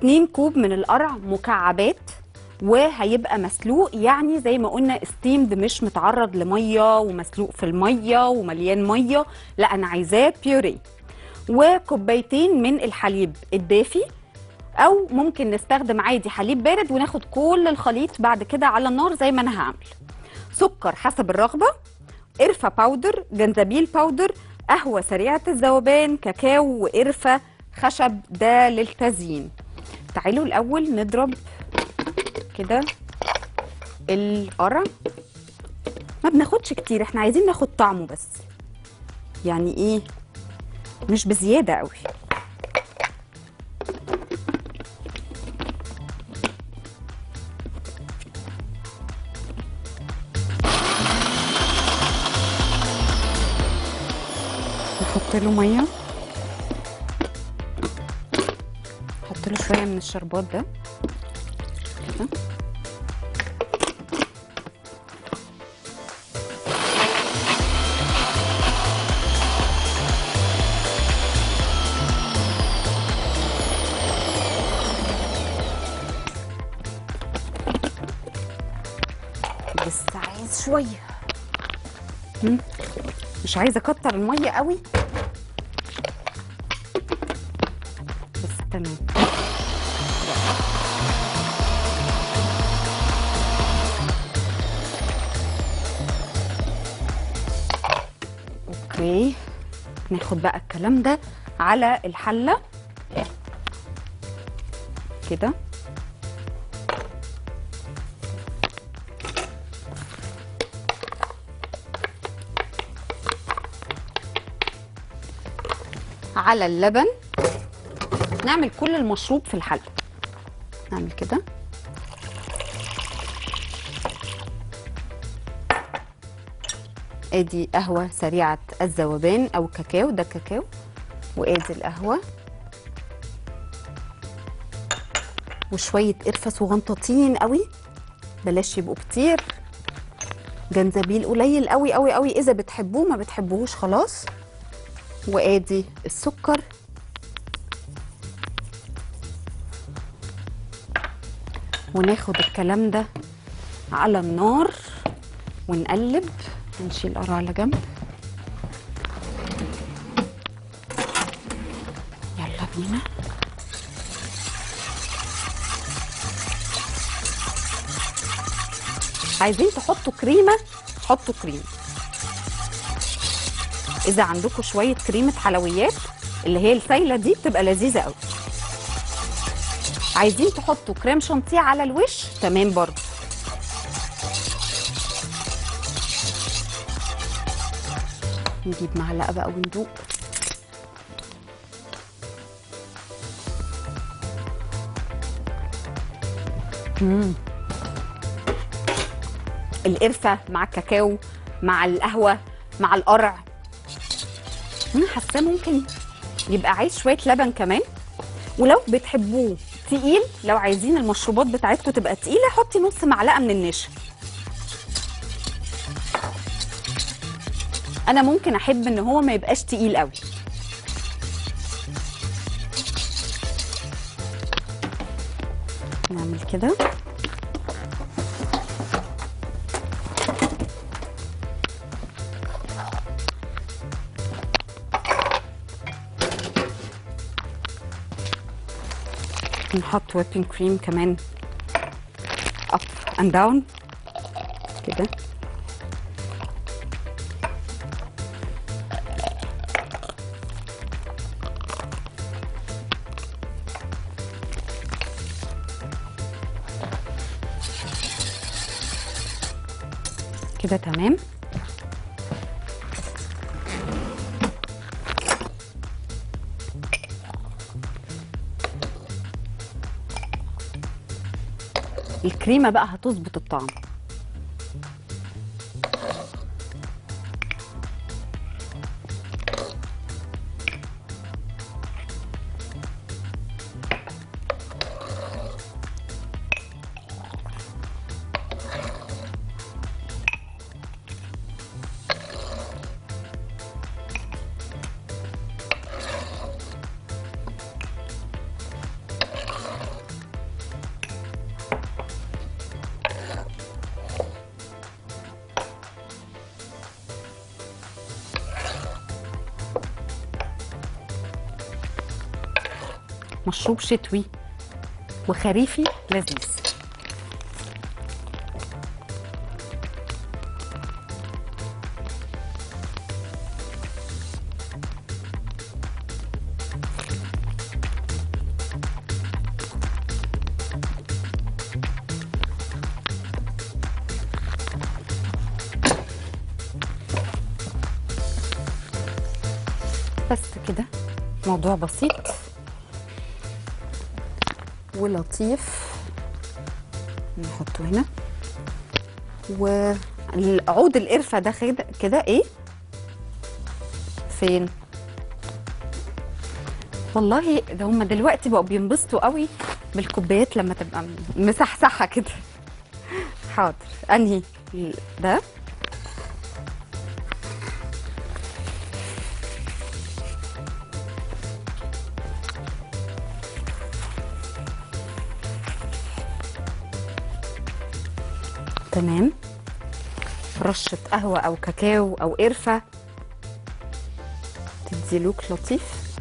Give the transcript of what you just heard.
2 كوب من القرع مكعبات وهيبقى مسلوق يعني زي ما قلنا ستيمد مش متعرض لميه ومسلوق في الميه ومليان ميه لا انا عايزاه بيوري وكوبايتين من الحليب الدافي او ممكن نستخدم عادي حليب بارد وناخد كل الخليط بعد كده على النار زي ما انا هعمل سكر حسب الرغبه قرفه باودر جنزبيل باودر قهوه سريعه الذوبان كاكاو وقرفه خشب ده للتزيين تعالوا الاول نضرب كده القرع ما بناخدش كتير احنا عايزين ناخد طعمه بس يعني ايه مش بزياده قوي نحط له ميه نحط له شويه من الشربات ده كده بس عايز شويه مم. مش عايزه اكتر الميه قوي بس تمام اوكي ناخد بقى الكلام ده على الحله كده على اللبن نعمل كل المشروب في الحله نعمل كده ادي قهوه سريعه الذوبان او كاكاو ده كاكاو وادي القهوه وشويه قرفه صغنطاطين قوي بلاش يبقوا كتير جنزبيل قليل قوي قوي قوي اذا بتحبوه ما بتحبوهوش خلاص وادي السكر وناخد الكلام ده على النار ونقلب نشيل القرع على جنب يلا بينا عايزين تحطوا كريمه حطوا كريمه اذا عندكم شويه كريمه حلويات اللي هي السايله دي بتبقى لذيذه قوي عايزين تحطوا كريم شانتيه على الوش تمام برضو نجيب معلقه بقى وندوق مم. القرفه مع الكاكاو مع القهوه مع القرع انا حاساه ممكن يبقى عايز شويه لبن كمان ولو بتحبوه تقيل لو عايزين المشروبات بتاعتكم تبقى تقيله حطي نص معلقه من النشا انا ممكن احب ان هو ما يبقاش تقيل قوي نعمل كده نحط ويبنج كريم كمان اب اند داون كده كده تمام الكريمه بقى هتظبط الطعم مشروب شتوي وخريفي لذيذ بس كده موضوع بسيط ولطيف نحطه هنا وعود القرفة ده كده كده ايه فين والله ده هم دلوقتي بقوا بينبسطوا قوي بالكوبايات لما تبقى مسحسحة كده حاضر انهي ده تمام رشة قهوة أو كاكاو أو قرفة تدي لوك لطيف